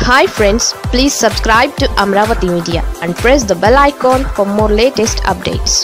hi friends please subscribe to Amaravati media and press the bell icon for more latest updates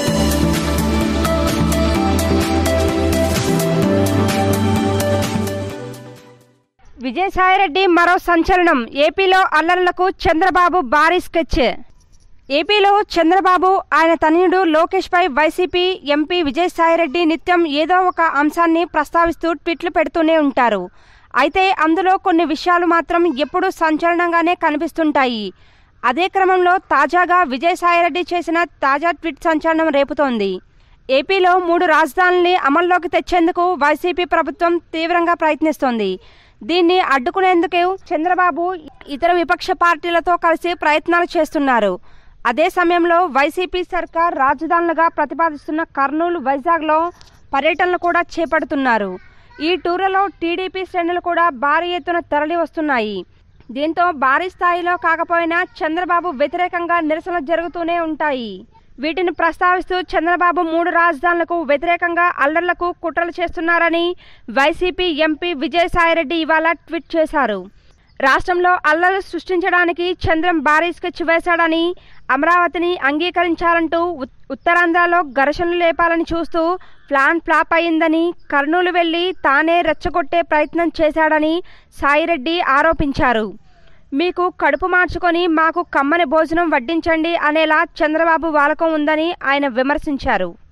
Vijayasai Reddy మరో సంచలనం ఏపీలో అల్లర్లకు చంద్రబాబు భారీ sketch ఏపీలో చంద్రబాబు ఆయన తనయుడు లోకేష్ పై వైసీపీ ఎంపీ విజయసాయిరెడ్డి నిత్యం ఏదో ఒక అంశాన్ని ప్రస్తావిస్తూ ట్వీట్లు పెడుతూనే ఉంటారు అయితే అందులో కొన్ని విషయాలు మాత్రం ఎప్పుడూ సంచలనంగానే కనిపిస్తుంటాయి అదే క్రమంలో తాజాగా విజయసాయిరెడ్డి చేసిన తాజా ట్వీట్ సంచలనం రేపుతోంది ఏపీలో మూడు రాజధానుల్ని అమల్లోకి తెచ్చేందుకు వైసీపీ ప్రభుత్వం తీవ్రంగా ప్రయత్నిస్తోంది దీన్ని అడ్డుకునేందుకు చంద్రబాబు ఇతర విపక్ష పార్టీలతో కలిసి ప్రయత్నాలు చేస్తున్నారు అదే సమయంలో వైసీపీ సర్కార్ రాజధానులుగా ప్రతిపాదిస్తున్న కర్నూలు వైజాగ్లో పర్యటనలు కూడా చేపడుతున్నారు ఈ టూర్లలో టీడీపీ శ్రేణులు కూడా భారీ ఎత్తున తరలి వస్తున్నాయి దీంతో భారీ స్థాయిలో కాకపోయినా చంద్రబాబు వ్యతిరేకంగా నిరసనలు జరుగుతూనే ఉంటాయి వీటిని ప్రస్తావిస్తూ చంద్రబాబు మూడు రాజధానులకు వ్యతిరేకంగా అల్లర్లకు కుట్రలు చేస్తున్నారని వైసీపీ ఎంపీ విజయసాయిరెడ్డి ఇవాళ ట్వీట్ చేశారు రాష్ట్రంలో అల్లర్లు సృష్టించడానికి చంద్రం భారీ స్కెచ్ వేశాడని అమరావతిని అంగీకరించాలంటూ ఉత్- ఉత్తరాంధ్రలో ఘర్షణలు లేపాలని చూస్తూ ప్లాన్ ఫ్లాప్ అయిందని కర్నూలు వెళ్లి తానే రెచ్చగొట్టే ప్రయత్నం చేశాడని సాయిరెడ్డి ఆరోపించారు మీకు కడుపు మార్చుకొని మాకు కమ్మని భోజనం వడ్డించండి అనేలా చంద్రబాబు వాలకం ఉందని ఆయన విమర్శించారు